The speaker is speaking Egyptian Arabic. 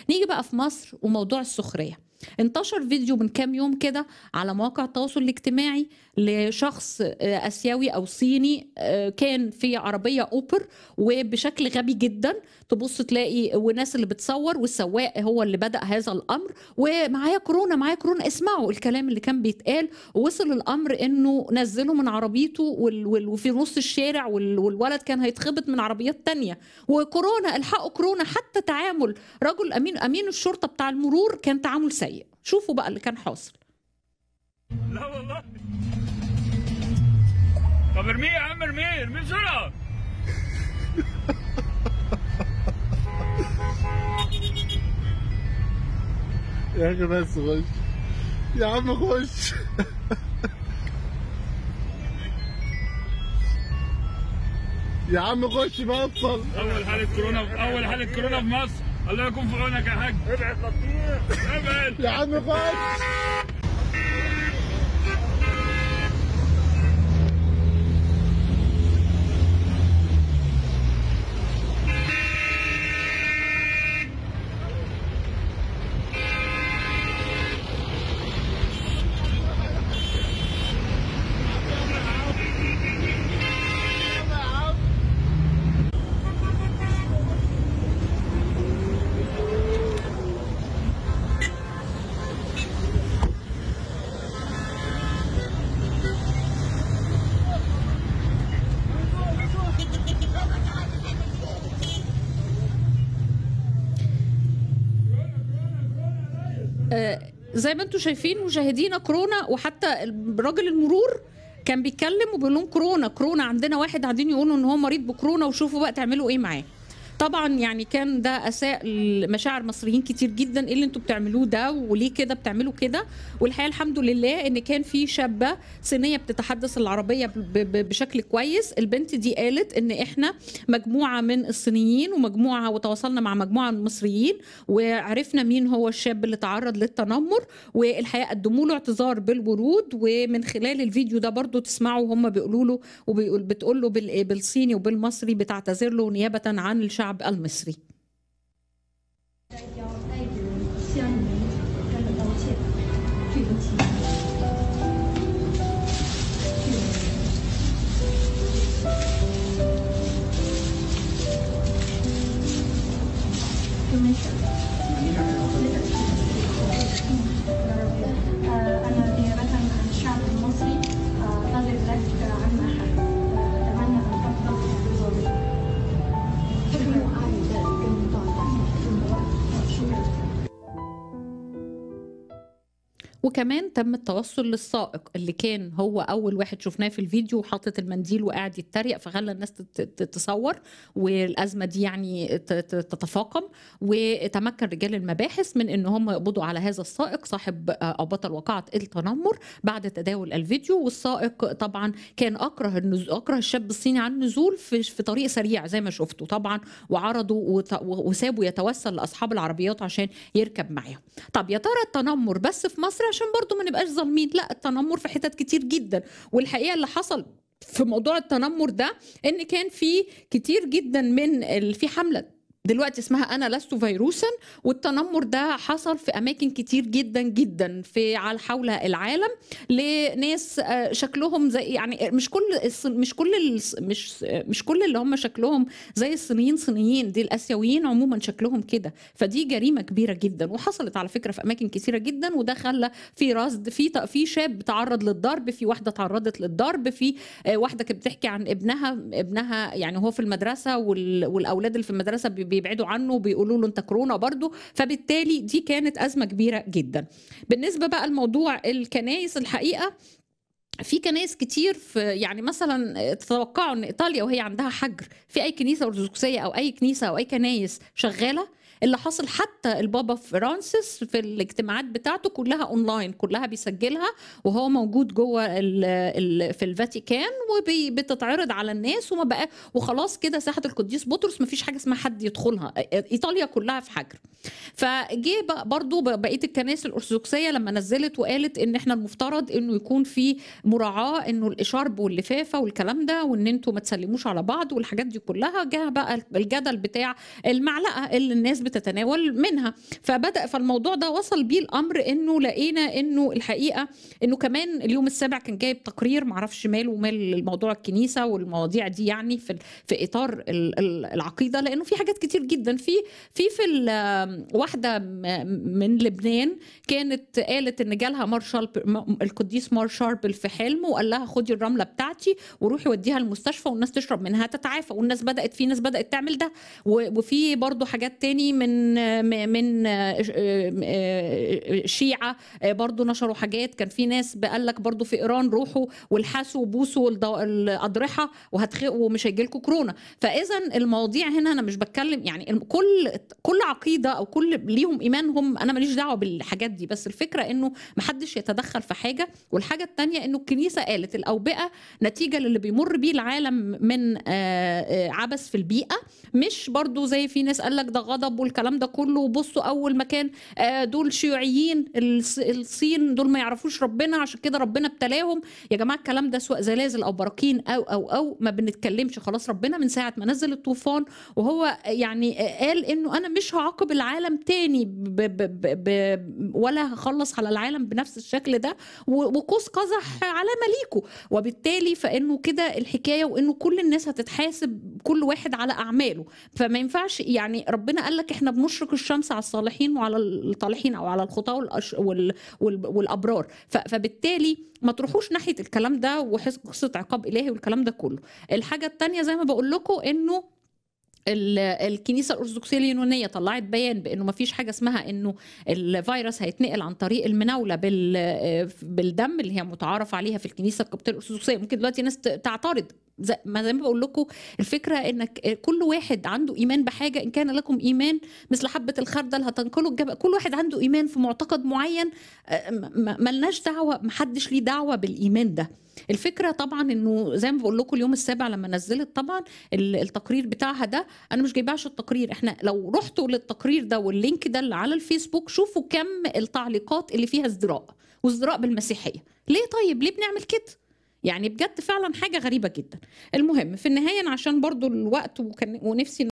نيجي بقى في مصر وموضوع السخريه انتشر فيديو من كام يوم كده على مواقع التواصل الاجتماعي لشخص آه، اسيوي او صيني آه، كان في عربيه اوبر وبشكل غبي جدا تبص تلاقي والناس اللي بتصور والسواق هو اللي بدا هذا الامر ومعايا كورونا معايا كورونا اسمعوا الكلام اللي كان بيتقال ووصل الامر انه نزله من عربيته وال- وال- وفي نص الشارع وال- والولد كان هيتخبط من عربيات تانية وكورونا الحقوا كورونا حتى تعامل رجل امين امين الشرطه بتاع المرور كان تعامل سيء شوفوا بقى اللي كان حاصل لا والله طب ارميه يا عم ارميه ارميه بسرعه يا اخي بس خش يا عم خش يا عم خش بطل اول حاله كورونا اول حاله كورونا في مصر الله يكون في عونك يا حاج ابعد بطيخ ابعد يا عم خش آه، زي ما انتم شايفين مشاهدينا كورونا وحتى راجل المرور كان بيتكلم وبيقول لهم كورونا كورونا عندنا واحد قاعدين يقولوا ان هو مريض بكورونا وشوفوا بقى تعملوا ايه معاه طبعا يعني كان ده اساء لمشاعر مصريين كتير جدا ايه اللي انتوا بتعملوه ده وليه كده بتعملوا كده والحقيقه الحمد لله ان كان في شابه صينيه بتتحدث العربيه ب- ب- بشكل كويس البنت دي قالت ان احنا مجموعه من الصينيين ومجموعه وتواصلنا مع مجموعه من المصريين وعرفنا مين هو الشاب اللي تعرض للتنمر والحقيقه قدموا له اعتذار بالورود ومن خلال الفيديو ده برضو تسمعوا هم بيقولوا له وبيقول بتقول له بال- بالصيني وبالمصري بتعتذر له نيابه عن الشعب المصري 要代表向你们真的道歉，对不起，对不起。就没事，没事，没事。أنا نيابة عن الشعب المصري طالب لك عن أحد أتمنى أن تفضل بظلمك 这是用阿语在跟导演中国是。 وكمان تم التوصل للسائق اللي كان هو اول واحد شفناه في الفيديو حاطط المنديل وقاعد يتريق فخلى الناس تت- تت- تتصور والازمه دي يعني ت- ت- تتفاقم وتمكن رجال المباحث من ان هم يقبضوا على هذا السائق صاحب او بطل وقعه التنمر بعد تداول الفيديو والسائق طبعا كان اكره النزول اكره الشاب الصيني عن النزول في في طريق سريع زي ما شفتوا طبعا وعرضوا وت- وسابوا يتوسل لاصحاب العربيات عشان يركب معاهم طب يا ترى التنمر بس في مصر عشان برضو ما نبقاش ظالمين لا التنمر في حتت كتير جدا والحقيقه اللي حصل في موضوع التنمر ده ان كان في كتير جدا من ال- في حمله دلوقتي اسمها انا لست فيروسا والتنمر ده حصل في اماكن كتير جدا جدا في على حول العالم لناس آه، شكلهم زي يعني مش كل الص- مش كل الص- مش مش كل اللي هم شكلهم زي الصينيين صينيين دي الاسيويين عموما شكلهم كده فدي جريمه كبيره جدا وحصلت على فكره في اماكن كثيره جدا وده خلى في رصد في ت- في شاب تعرض للضرب في واحده تعرضت للضرب في آه، واحده كانت بتحكي عن ابنها ابنها يعني هو في المدرسه وال- والاولاد اللي في المدرسه بي- بيبعدوا عنه وبيقولوا له انت كورونا برضو فبالتالي دي كانت ازمه كبيره جدا بالنسبه بقى لموضوع الكنائس الحقيقه في كنائس كتير في يعني مثلا تتوقعوا ان ايطاليا وهي عندها حجر في اي كنيسه ارثوذكسيه او اي كنيسه او اي كنايس شغاله اللي حصل حتى البابا فرانسيس في الاجتماعات بتاعته كلها اونلاين كلها بيسجلها وهو موجود جوه ال ال في الفاتيكان وبتتعرض على الناس وما بقى وخلاص كده ساحه القديس بطرس ما فيش حاجه اسمها حد يدخلها ايطاليا كلها في حجر فجه بقى برضو بقيه الكنائس الارثوذكسيه لما نزلت وقالت ان احنا المفترض انه يكون في مراعاه انه الاشارب واللفافه والكلام ده وان انتوا ما تسلموش على بعض والحاجات دي كلها جه بقى الجدل بتاع المعلقه اللي الناس بتتناول منها فبدا فالموضوع ده وصل بيه الامر انه لقينا انه الحقيقه انه كمان اليوم السابع كان جايب تقرير معرفش ماله ومال الموضوع الكنيسه والمواضيع دي يعني في في اطار ال- ال- العقيده لانه في حاجات كتير جدا في في في ال- واحده م- من لبنان كانت قالت ان جالها مارشال القديس مار شاربل في حلم وقال لها خدي الرمله بتاعتي وروحي وديها المستشفى والناس تشرب منها تتعافى والناس بدات في ناس بدات تعمل ده و- وفي برضو حاجات تاني من م- من شيعة برضو نشروا حاجات كان في ناس قال لك برضو في ايران روحوا والحسوا وبوسوا الض- الاضرحه وهتخ ومش هيجي لكم كورونا فاذا المواضيع هنا انا مش بتكلم يعني الم- كل كل عقيده او كل ليهم ايمانهم انا ماليش دعوه بالحاجات دي بس الفكره انه محدش يتدخل في حاجه والحاجه الثانيه انه الكنيسه قالت الاوبئه نتيجه للي بيمر بيه العالم من آه، آه، عبث في البيئه مش برضو زي في ناس قال لك ده غضب والكلام ده كله وبصوا اول مكان آه، دول شيوعيين الص- الصين دول ما يعرفوش ربنا عشان كده ربنا ابتلاهم يا جماعه الكلام ده سواء زلازل او براكين او او او ما بنتكلمش خلاص ربنا من ساعه ما نزل الطوفان وهو يعني قال انه انا مش هعاقب العالم تاني ب ب ب ب ولا هخلص على العالم بنفس الشكل ده و- وقوس قزح علامه ليكوا وبالتالي فانه كده الحكايه وانه كل الناس هتتحاسب كل واحد على اعماله فما ينفعش يعني ربنا قال لك احنا بنشرق الشمس على الصالحين وعلى الطالحين او على الخطاه والأش- وال- وال- والابرار ف- فبالتالي ما تروحوش ناحيه الكلام ده وحس قصه عقاب الهي والكلام ده كله الحاجه الثانيه زي ما بقول لكم انه ال- الكنيسه الارثوذكسيه اليونانيه طلعت بيان بانه ما فيش حاجه اسمها انه الفيروس هيتنقل عن طريق المناوله بال بالدم اللي هي متعارف عليها في الكنيسه القبطيه الارثوذكسيه ممكن دلوقتي ناس ت- تعترض زي ما زي ما بقول لكم الفكره انك كل واحد عنده ايمان بحاجه ان كان لكم ايمان مثل حبه الخردل هتنقلوا الجبل كل واحد عنده ايمان في معتقد معين آه، م- م- ملناش دعوه محدش ليه دعوه بالايمان ده الفكره طبعا انه زي ما بقول لكم اليوم السابع لما نزلت طبعا ال- التقرير بتاعها ده انا مش جايباش التقرير احنا لو رحتوا للتقرير ده واللينك ده اللي على الفيسبوك شوفوا كم التعليقات اللي فيها ازدراء وازدراء بالمسيحيه ليه طيب ليه بنعمل كده يعني بجد فعلا حاجه غريبه جدا المهم في النهايه أنا عشان برضو الوقت وكان ونفسي